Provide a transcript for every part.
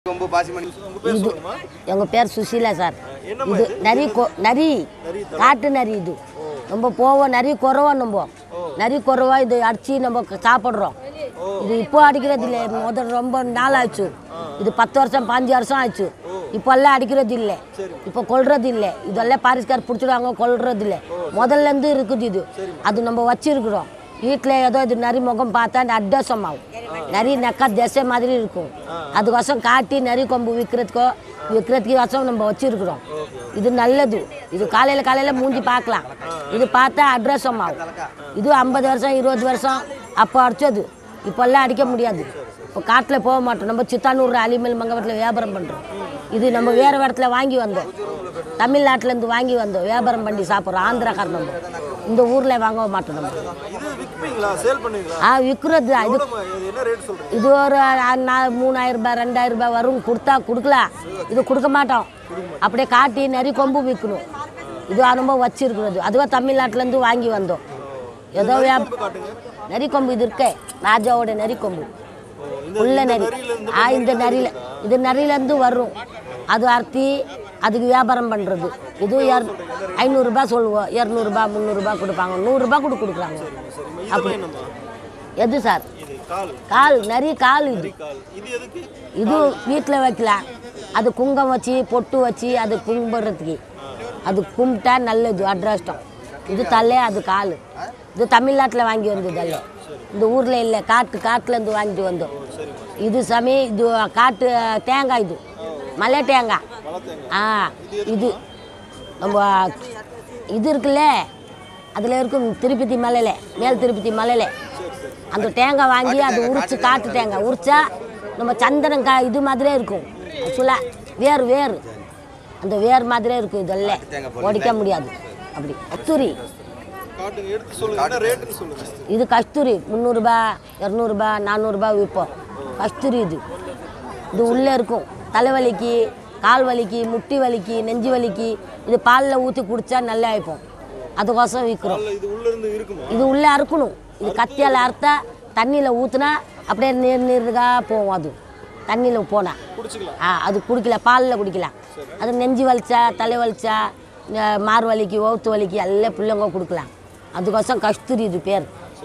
கொம்பு பாசிமணி உங்க பேர் இது சொல்லுங்கம்மா எங்கள் பேர் சுசீலா சார் என்னம்மா இது நரி கொ நரி நரி காட்டு நரி இது நம்ம போவோம் நரி குறவா நம்ம நரி குறவா இது அடிச்சு நம்ம க- சாப்பிட்றோம் இது இப்போ அடிக்கிறது இல்லை முதல் ரொம்ப நாள் ஆச்சு இது பத்து வருஷம் பாஞ்சு வருஷம் ஆச்சு இப்போல்லாம் அடிக்கிறது இல்லை இப்போ கொல்றது இல்லை இதெல்லாம் பாரிஸ்கார் பிடிச்சிடுவாங்க கொல்றது இல்லை முதல்ல இருந்து இருக்குது இது அது நம்ம வச்சிருக்கிறோம் வீட்டில் ஏதோ இது நரி முகம் பார்த்தா அட்ரஸம் ஆகும் நரி நக்கா திசை மாதிரி இருக்கும் அதுக்கோசம் காட்டி நரி கொம்பு விற்கிறதுக்கோ விற்கிறதுக்கு வசம் நம்ம வச்சிருக்கிறோம் இது நல்லது இது காலையில் காலையில் மூஞ்சி பார்க்கலாம் இது பார்த்தா அட்ரஸம் ஆகும் இது ஐம்பது வருஷம் இருபது வருஷம் அப்போ அடிச்சது இப்போல்லாம் அடிக்க முடியாது இப்போ காட்டில் போக மாட்டோம் நம்ம சித்தானூர் அலிமல் மங்கவட்டில் வியாபாரம் பண்ணுறோம் இது நம்ம வேறு இடத்துல வாங்கி வந்தோம் தமிழ்நாட்டிலேருந்து வாங்கி வந்தோம் வியாபாரம் பண்ணி சாப்பிட்றோம் ஆந்திராக்கார நம்ம இந்த ஊரில் வாங்க மாட்டோம் நம்ம இது விற்பீங்களா சேல் பண்ணுவீங்களா ஆ விற்கிறது இது எவ்வளோம்மா? இது என்ன ரேட் சொல்றீங்க இது ஒரு அ- நா- மூணாயிரம் ரூபாய் ரெண்டாயிரம் ரூபாய் வரும் கொடுத்தா கொடுக்கலாம் இது கொடுக்க மாட்டோம் அப்படியே காட்டி நரி கொம்பு விற்கணும் இது அனுபவம் வச்சிருக்கிறது அதுவா தமிழ்நாட்டிலேருந்து வாங்கி வந்தோம் ஏதோ வியாப காட்டுங்க நரி கொம்பு இது இருக்கே ராஜாவோட நரி கொம்பு ஓ, இந்த உள்ள நரி ஆ இந்த நரியில் இது நரியிலேருந்து வரும் அது அறுத்தி அதுக்கு வியாபாரம் பண்ணுறது இது இர ஐநூறுரூபா சொல்லுவோம் இரநூறுபா முந்நூறுரூபா கொடுப்பாங்க நூறுரூபா கூட கொடுக்குறாங்க அப்படி என்னம்மா எது சார் இது கால் கால் நரி கால் இது கால் இது எதுக்கு இது வீட்டில் வைக்கலாம் அது குங்கம் வச்சு பொட்டு வச்சு அது கும்பிட்றதுக்கு அது கும்பிட்டா நல்லது அட்ராஷ்டம் இது தலை அது கால் இது தமிழ்நாட்டில் வாங்கி வந்தது அல்ல இந்த ஊரில் இல்லை காட்டு காட்டுலேருந்து வாங்கிட்டு வந்தோம் இது சாமி இது காட்டு தேங்காய் இது மலை தேங்காய் ஆ இது நம்ம இது இருக்குல்ல அதில் இருக்கும் திருப்பதி மலையில் மேல் திருப்பதி மலையில் அந்த தேங்காய் வாங்கி அது உரிச்சு காட்டு தேங்காய் உரிச்சா நம்ம சந்தனம் கா இது மாதிரியே இருக்கும் ஆக்சுவலாக வேர் வேர் அந்த வேர் மாதிரியே இருக்கும் இதெல்லாம் உடைக்க முடியாது அப்படி கஸ்தூரி காட்டுங்க எடுத்து சொல்லுங்க என்ன ரேட்டுன்னு சொல்லுங்க இது கஸ்தூரி முந்நூறுரூபா இரநூறுபா நானூறுரூபா விற்போம் கஸ்தூரி இது இது உள்ளே இருக்கும் தலைவலிக்கு கால் வலிக்கு முட்டி வலிக்கு நெஞ்சு வலிக்கு இது பாலில் ஊற்றி குடித்தா நல்லா ஆயிப்போம் அதுக்கோசம் விற்கிறோம் இல்ல, இது உள்ள இருந்து இருக்குமா இது உள்ளே அறுக்கணும் இது கத்தியால் அறுத்தா தண்ணியில் ஊற்றுனா அப்படியே நீர் நீருகா போகும் அது தண்ணியில் போனால் குடிச்சுக்கலாம் ஆ அது குடிக்கல பாலில் குடிக்கலாம் அது நெஞ்சு வலிச்சா தலை வலிச்சா ந- மார் வலிக்கு வவுத்து வலிக்கு எல்லாம் பிள்ளைங்க கொடுக்கலாம் அதுக்கோசம் கஸ்தூரி இது பேர்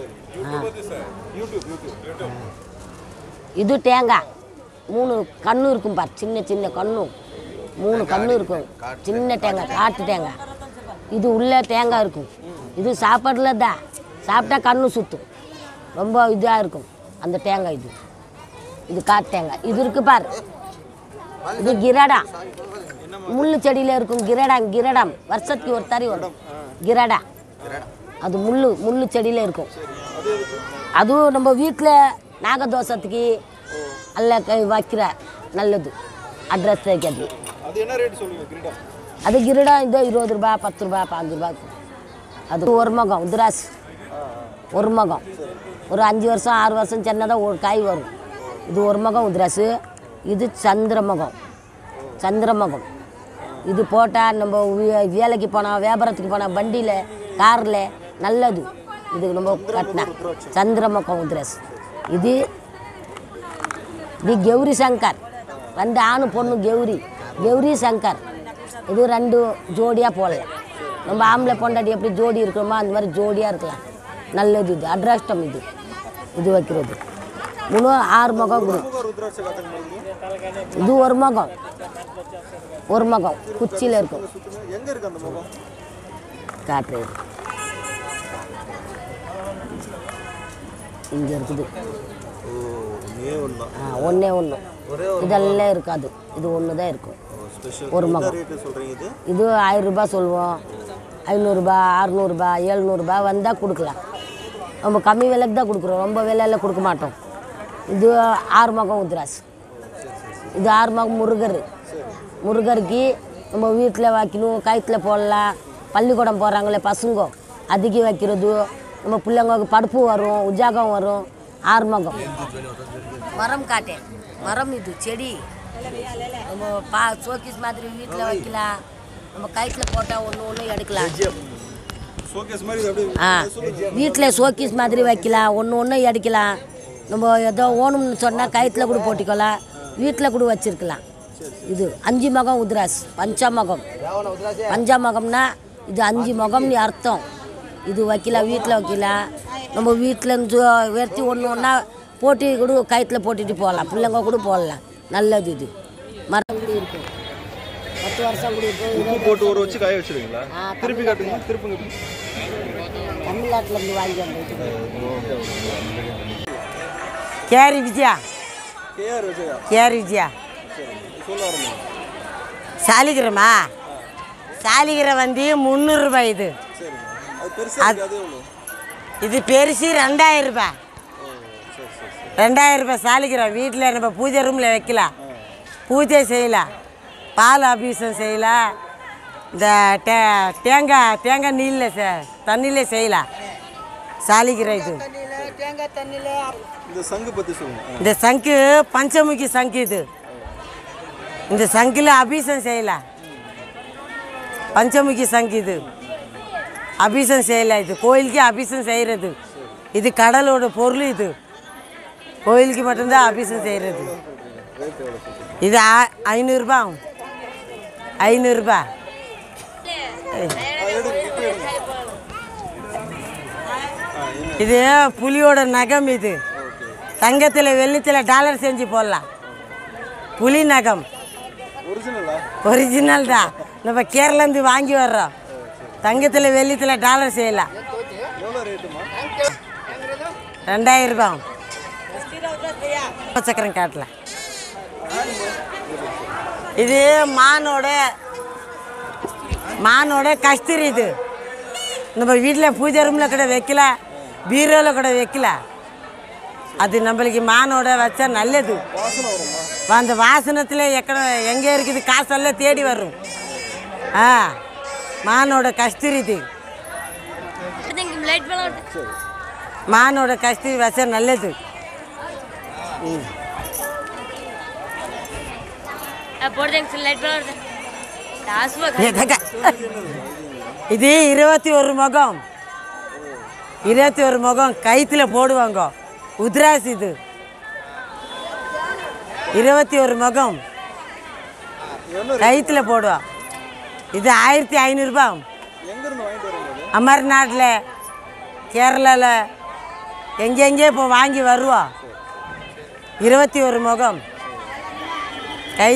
யூடியூப் யூடியூப் இது தேங்காய் மூணு கண்ணு இருக்கும் பார் சின்ன சின்ன கண்ணு மூணு கண்ணு இருக்கும் சின்ன தேங்காய் காட்டு தேங்காய் இது உள்ள தேங்காய் இருக்கும் இது சாப்பாடுல தான் சாப்பிட்டா கண்ணு சுற்றும் ரொம்ப இதாக இருக்கும் அந்த தேங்காய் இது இது காட்டு தேங்காய் இது இருக்கு பார் இது கிரடா முள்ளு செடியில் இருக்கும் கிரடம் கிரடம் வருஷத்துக்கு ஒரு தறி வரும் கிரடா அது முள்ளு முள்ளு செடியில் இருக்கும் அதுவும் நம்ம வீட்டில் நாகதோஷத்துக்கு அல்ல கை வைக்கிற நல்லது அட்ரஸ் வைக்கிறது அது என்ன ரேட் சொல்லுங்க கிரீடா அது கிரீடம் இதோ இருபது ரூபா பத்து ரூபா பாஞ்சு ரூபா இருக்கும். அது ஒரு முகம் உத்ராஸ் ஒரு முகம் ஒரு அஞ்சு வருஷம் ஆறு வருஷம் சின்னதாக ஒரு காய் வரும் இது ஒரு முகம் உத்ராசு இது சந்திரமுகம் சந்திரமுகம் இது போட்டால் நம்ம வே- வேலைக்கு போனால் வியாபாரத்துக்கு போனால் வண்டியில் காரில் நல்லது இது நம்ம கட்டினா சந்திரமுகம் உத்ராஸ் இது இது கௌரி சங்கர் ரெண்டு ஆணு பொண்ணு கௌரி கௌரி சங்கர் இது ரெண்டு ஜோடியாக போடலாம் நம்ம ஆம்பளை பொண்டாட்டி எப்படி ஜோடி இருக்கிறோமோ அந்த மாதிரி ஜோடியாக இருக்கலாம் நல்லது இது அட்ராஷ்டம் இது இது வைக்கிறது மூணு ஆறு முகம் கொடு ருத்ராட்ச காட்டுங்க மறுபடியும் இது ஒரு முகம் ஒரு முகம் குச்சியில் இருக்கும் சுத்துங்க எங்க இருக்கு அந்த முகம் காட்டுறது இங்கே இருக்குது ஓ மே ஒன்று ஆ ஒன்றே ஒன்று இதெல்லாம் இருக்காது இது ஒன்று தான் இருக்கும் ஸ்பெஷல் ஒரு முகம் ரேட்டு சொல்றீங்க இது இது ஆயிரம் ரூபாய் சொல்லுவோம் ஐநூறுரூபா அறநூறுபா எழுநூறுபா வந்தால் கொடுக்கலாம் நம்ம கம்மி விலைக்கு தான் கொடுக்குறோம் ரொம்ப விலையில கொடுக்க மாட்டோம் இது ஆறு மகம் உத்ராஸ் இது ஆறு மகம் முருகர் முருகருக்கு நம்ம வீட்டில் வைக்கணும் கயிற்றில் போடலாம் பள்ளிக்கூடம் போகிறாங்களே பசங்க அதுக்கு வைக்கிறது நம்ம பிள்ளைங்களுக்கு படுப்பு வரும் உஜாகம் வரும் ஆறு மகம் மரம் காட்டேன் மரம் இது செடி நம்ம பா சோக்கீஸ் மாதிரி வீட்டில் வைக்கலாம் நம்ம கயிற்றில் போட்டால் ஒன்று ஒன்று எடுக்கலாம் ஷோகேஸ் மாதிரி இது அப்படியே ஆ வீட்டில் ஷோக்கீஸ் மாதிரி வைக்கலாம் ஒன்று ஒன்று எடுக்கலாம் நம்ம ஏதோ ஓணும்னு சொன்னால் கயிற்றில் கூட போட்டுக்கலாம் வீட்டில் கூட வச்சிருக்கலாம் இது அஞ்சு மகம் உத்ராஸ் பஞ்சமகம் பஞ்சமகம்னா இது அஞ்சு முகம்னு அர்த்தம் இது வைக்கலாம் வீட்டில் வைக்கலாம் நம்ம வீட்டில் இருந்து வெறுத்தி ஒன்று ஒன்றா போட்டி கூட கயிற்றுல போட்டுட்டு போகலாம் பிள்ளைங்க கூட போடலாம் நல்லது இது மரம் கூட இருக்கும் பத்து வருஷம் கூட இருக்கும் உப்பு போட்டு ஊற வச்சு காய வச்சிருவீங்களா ஆ, திருப்பி காட்டுங்க திருப்புங்க தமிழ்நாட்டில் இருந்து வாங்கி வந்து கேரி விஜயா கேஆர் விஜயா கேரி விஜயா சரி சொல்ல ஆரம்பிங்க சாலிகிரமா சாலிகிரம் வந்து முந்நூறுரூபாய் இது சரிங்க அது பெருசாக இருக்கு அது எவ்வளோ இது பெருசு ரெண்டாயிரம் ரூபாய் ஓ சரி சரி சரி ரெண்டாயிரம் ரூபாய் சாலிகிரம் வீட்டில் நம்ம பூஜை ரூமில் வைக்கலாம் பூஜை செய்யலாம் பால் அபிஷேகம் செய்யலாம் இந்த டே தேங்காய் தேங்காய் நீரில் செ தண்ணியில் செய்யலாம் சாலிகிரம் இது இந்த சங்கு பற்றி சொல்லுங்க ஆ. இந்த சங்கு பஞ்சமுகி சங்கு இது இந்த சங்கில் அபிஷேகம் செய்யலாம் பஞ்சமுகி சங்கு இது அபிஷேகம் செய்யலாம் இது கோயிலுக்கு அபிஷேகம் செய்கிறது இது கடலோட பொருள் இது கோயிலுக்கு மட்டும்தான் அபிஷேகம் செய்கிறது ரேட் எவ்வளோ சொல்லுங்க இது ஆ- ஐநூறுரூபா ஆகும் ஐநூறுரூபா இது புலியோட நகம் இது தங்கத்தில் வெள்ளித்தில் டாலர் செஞ்சு போடலாம் புலி நகம் ஒரிஜினலா ஒரிஜினல் தான் நம்ம கேரளாந்து வாங்கி வர்றோம் தங்கத்தில் வெள்ளித்தில் டாலர் செய்யலாம் எவ்வளோ ரேட்டுமா ரெண்டாயிரம் ரூபாய் ஆகும். சக்கரம் காட்டலாம் இது மானோட மானோட கஸ்தூரி இது நம்ம வீட்டில் பூஜை ரூமில் கூட வைக்கல பீரோவில் கூட வைக்கல அது நம்மளுக்கு மானோட வச்சா நல்லது வாசனை வருமா அந்த வாசனத்தில் எக்கட எங்கே இருக்குது காசெல்லாம் தேடி வரும் ஆ மானோட கஸ்தூரி இது லைட் பலம் சரி மானோட கஸ்தூரி வச்சா நல்லது போடுறேங்க லைட் பலம் வருது டாஸ்மா எதங்க? இது இருபத்தி ஒரு முகம் இருபத்தி ஒரு முகம் கைத்துல போடுவாங்க உத்ராஸ் இது இருபத்தி ஒரு முகம் என்ன கைத்துல போடுவோம் இது ஆயிரத்தி ஐநூறுரூபா எங்கேருந்து வாங்கிட்டு வரீங்க அமர்நாட்டில் கேரளாவில் எங்கெங்கே இப்போ வாங்கி வருவோம் இருபத்தி ஒரு முகம் கை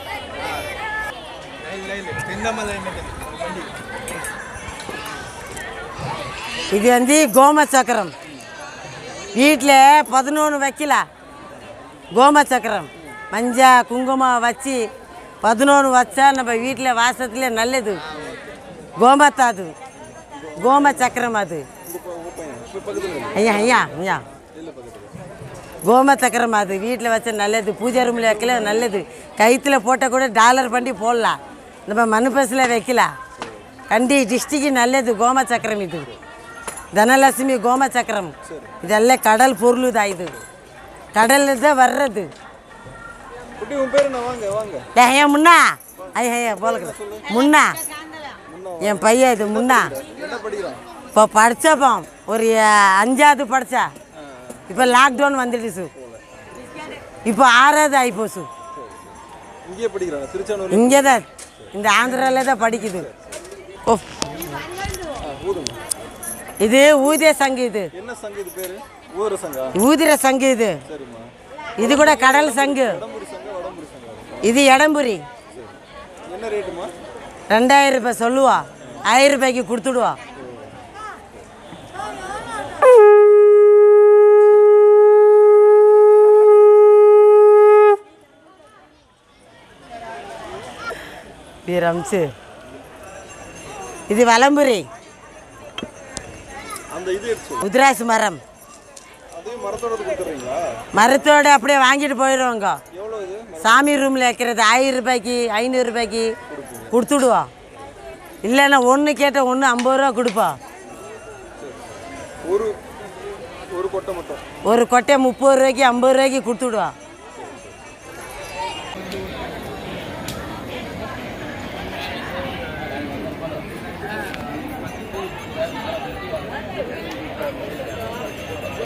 இது வந்து கோம சக்கரம் வீட்டில் பதினொன்று வைக்கலாம் கோம சக்கரம் மஞ்சள் குங்குமம் வச்சு பதினொன்று வச்சா நம்ம வீட்டில் வாசத்தில் நல்லது கோமத்தா அது கோம சக்கரம் அது உங்கள் பையன் இப்போ பக்கத்தில் ஐயா ஐயா ஐயா இல்லை பக்கத்தில் கோம சக்கரம் அது வீட்டில் வச்சா நல்லது பூஜை ரூமில் வைக்கல நல்லது கைத்தில் போட்டால் கூட டாலர் பண்ணி போடலாம் நம்ம மனுபஸில் வைக்கலாம் கண்டி டிஸ்ட்ரிக்கு நல்லது கோம சக்கரம் இது தனலட்சுமி கோம சக்கரம் இதெல்லாம் கடல் பொருள் தான் இது கடலில் தான் வர்றது குட்டி உன் பேர் என்ன வாங்க வாங்க ஏ ஐயா முன்னா ஐயா ஐயா போலக்கு முன்னா என் பையன் இது முன்னா என்ன படிக்கிறான் இப்போ படித்தப்போம் ஒரு அஹ், அஞ்சாவது படித்தா இப்போ லாக்டவுன் வந்துடுச்சு இப்போ ஆறாவது ஆகிப்போச்சு இங்கேயே படிக்கிறாங்க திருச்சானூர் இங்கே தான் இந்த ஆந்திராவில் தான் படிக்குது ஓ ஆ ஊதுங்க இது ஊதிய சங்கு இது என்ன சங்கு இது பேர் ஊர சங்கா ஊதிர சங்கு இது சரிம்மா இது கூட கடல் சங்கு வடம்புரி சங்கா வடம்புரி சங்கா இது இடம்புரி என்ன ரேட்டுமா ரெண்டாயிரம் ரூபாய் சொல்லுவா ஆயிரம் ரூபாய்க்கு கொடுத்துடுவா ரம்சு இது வலம்புரி அந்த இது எடுத்து சொல்லு. உத்ராசு மரம் அதையும் மரத்தோட கொடுத்துட்றீங்களா மரத்தோட அப்படியே வாங்கிட்டு போயிடுவாங்க எவ்வளோ இது சாமி ரூமில் வைக்கிறது ஆயிரம் ரூபாய்க்கு ஐநூறு ரூபாய்க்கு கொடுத்துடுவோம் இல்லைன்னா ஒன்று கேட்டால் ஒன்று ஐம்பது ரூபா கொடுப்போம் ஒரு ஒரு கொட்டை மட்டும் ஒரு கொட்டை முப்பது ரூபாய்க்கு ஐம்பது ரூபாய்க்கு கொடுத்துடுவோம்